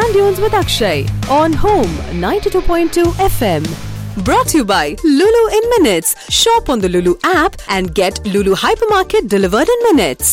Sand Dunes with Akshay on Home 92.2 FM. Brought to you by Lulu in Minutes. Shop on the Lulu app and get Lulu Hypermarket delivered in minutes.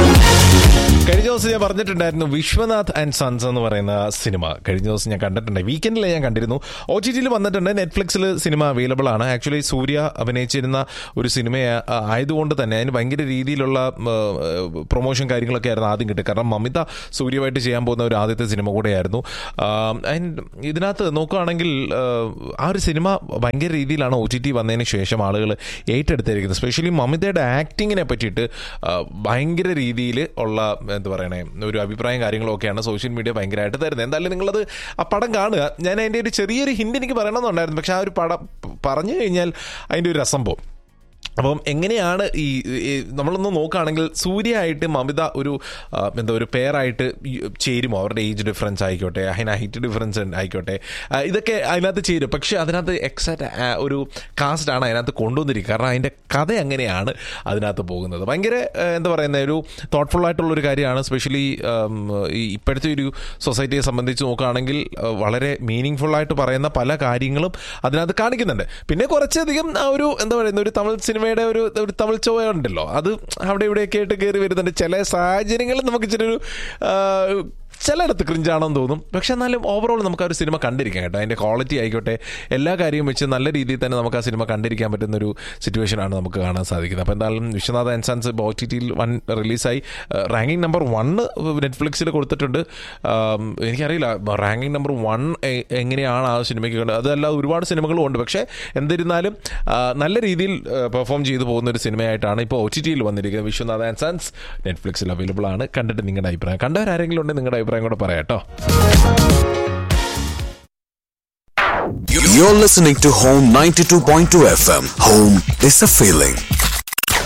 കഴിഞ്ഞ ദിവസം ഞാൻ പറഞ്ഞിട്ടുണ്ടായിരുന്നു Vishwanath and sons എന്ന് പറയുന്ന cinema കഴിഞ്ഞ ദിവസം ഞാൻ കണ്ടിട്ടുണ്ട് വീക്കെൻഡിൽ ഞാൻ കണ്ടിരുന്നു ഒ ടി ടിയിൽ വന്നിട്ടുണ്ട് നെറ്റ്ഫ്ലിക്സിൽ സിനിമ അവൈലബിൾ ആണ് ആക്ച്വലി സൂര്യ അഭിനയിച്ചിരുന്ന ഒരു സിനിമ ആയതുകൊണ്ട് തന്നെ അതിന് ഭയങ്കര രീതിയിലുള്ള പ്രൊമോഷൻ കാര്യങ്ങളൊക്കെ ആയിരുന്നു ആദ്യം കിട്ടുക കാരണം മമിത സൂര്യമായിട്ട് ചെയ്യാൻ പോകുന്ന ഒരു ആദ്യത്തെ സിനിമ കൂടെയായിരുന്നു ആൻഡ് ഇതിനകത്ത് നോക്കുകയാണെങ്കിൽ ആ, ആ ഒരു സിനിമ ഭയങ്കര രീതിയിലാണ് ഒ ടി ടി വന്നതിന് ശേഷം ആളുകൾ ഏറ്റെടുത്തിരിക്കുന്നത് സ്പെഷ്യലി മമിതയുടെ ആക്ടിങ്ങിനെ പറ്റിയിട്ട് ആ, ഭയങ്കര രീതിയിൽ ഉള്ള എന്താ പറയണേ ഒരു അഭിപ്രായം കാര്യങ്ങളും ഒക്കെയാണ് സോഷ്യൽ മീഡിയ ഭയങ്കരമായിട്ട് തരുന്നത് എന്തായാലും നിങ്ങളത് ആ പടം കാണുക ഞാൻ അതിൻ്റെ ഒരു ചെറിയൊരു ഹിന്റ് എനിക്ക് പറയണമെന്നുണ്ടായിരുന്നു പക്ഷെ ആ ഒരു പടം പറഞ്ഞു കഴിഞ്ഞാൽ അതിൻ്റെ ഒരു രസംഭവം അപ്പം എങ്ങനെയാണ് ഈ ഈ നമ്മളൊന്ന് നോക്കുകയാണെങ്കിൽ സൂര്യ ആയിട്ട് മമിത ഒരു ആ, എന്താ ഒരു പെയറായിട്ട് ചേരുമോ അവരുടെ ഏജ് ഡിഫറൻസ് ആയിക്കോട്ടെ അതിന് ഹൈറ്റ് ഡിഫറൻസ് ആയിക്കോട്ടെ ആ, ഇതൊക്കെ അതിനകത്ത് ചേരും പക്ഷേ അതിനകത്ത് എക്സാക്ട് ഒരു കാസ്റ്റ് ആണ് അതിനകത്ത് കൊണ്ടുവന്നിരിക്കുക കാരണം അതിൻ്റെ കഥ എങ്ങനെയാണ് അതിനകത്ത് പോകുന്നത് ഭയങ്കര ആ, എന്താ പറയുന്ന ഒരു തോട്ട്ഫുൾ ആയിട്ടുള്ള ഒരു കാര്യമാണ് സ്പെഷ്യലി ഈ ഇപ്പോഴത്തെ ഒരു സൊസൈറ്റിയെ സംബന്ധിച്ച് നോക്കുകയാണെങ്കിൽ ആ, വളരെ മീനിങ് ഫുൾ ആയിട്ട് പറയുന്ന പല കാര്യങ്ങളും അതിനകത്ത് കാണിക്കുന്നുണ്ട് പിന്നെ കുറച്ചധികം ആ ഒരു എന്താ പറയുന്ന ഒരു തമിഴ് സിനിമയുടെ ഒരു ഒരു തമിഴ് ചോയ ഉണ്ടല്ലോ അത് അവിടെ ഇവിടെയൊക്കെ ആയിട്ട് കയറി വരുന്നുണ്ട് ചില സാഹചര്യങ്ങളിൽ നമുക്ക് ഇച്ചിരി ഒരു ആ, ചിലയിടത്ത് ക്രിഞ്ചാണെന്ന് തോന്നും പക്ഷെ എന്നാലും ഓവറോൾ നമുക്ക് ആ ഒരു സിനിമ കണ്ടിരിക്കാം കേട്ടോ അതിൻ്റെ ക്വാളിറ്റി ആയിക്കോട്ടെ എല്ലാ കാര്യവും വെച്ച് നല്ല രീതിയിൽ തന്നെ നമുക്ക് ആ സിനിമ കണ്ടിരിക്കാൻ പറ്റുന്ന ഒരു സിറ്റുവേഷനാണ് നമുക്ക് കാണാൻ സാധിക്കുന്നത് അപ്പോൾ എന്തായാലും വിശ്വനാഥ് ആൻഡ് സൺസ് ഇപ്പോൾ ഒ ടി ടിയിൽ വൺ റിലീസായി റാങ്കിങ് നമ്പർ വണ്ണ് നെറ്റ്ഫ്ലിക്സിൽ കൊടുത്തിട്ടുണ്ട് ആം, എനിക്കറിയില്ല റാങ്കിങ് നമ്പർ വൺ എങ്ങനെയാണ് ആ സിനിമയ്ക്ക് കണ്ടത് അതല്ലാതെ ഒരുപാട് സിനിമകളും ഉണ്ട് പക്ഷേ എന്നിരുന്നാലും ആ, നല്ല രീതിയിൽ പെർഫോം ചെയ്തു പോകുന്ന ഒരു സിനിമയായിട്ടാണ് ഇപ്പോൾ ഒ ടി ടിയിൽ വന്നിരിക്കുന്നത് വിശ്വനാഥ് ആൻഡ് സൺസ് നെറ്റ്ഫ്ലിക്സിൽ അവൈലബിൾ ആണ് കണ്ടിട്ട് നിങ്ങളുടെ അഭിപ്രായം കണ്ടവരാരെങ്കിലും ഉണ്ടെങ്കിൽ നിങ്ങളുടെ അഭിപ്രായം കൂടെ പറയാം കേട്ടോ You're listening to Home 92.2 FM. Home is a feeling.